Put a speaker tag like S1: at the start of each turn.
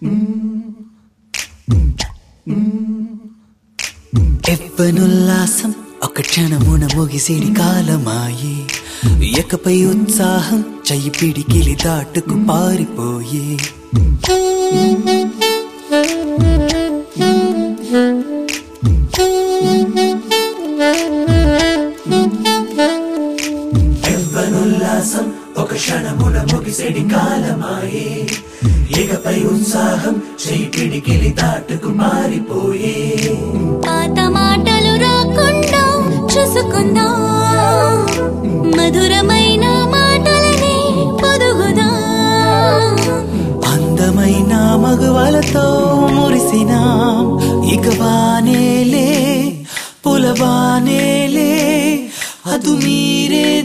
S1: ఎవ్వనుల్లాసం ఒక క్షణమున ముగిసిడి కాలమాయే ఎకపై ఉత్సాహం చెయ్యి పిడికిలి దాటుకు పారిపోయే ఎవ్వనుల్లాసం ఒక క్షణమున ముగిసిడి కాలమాయే ఇకపై ఉత్సాహం చెయ్యి పిడికిలి దాటుకు మారిపోయే
S2: పాత మాటలు రాకుండా చూసుకుందాం మధురమైన మాటలనే పొదుగుదాం
S1: అందమైన మగువలతో మురిసినాం ఇక వానేలే పులవానేలే అదు మీరే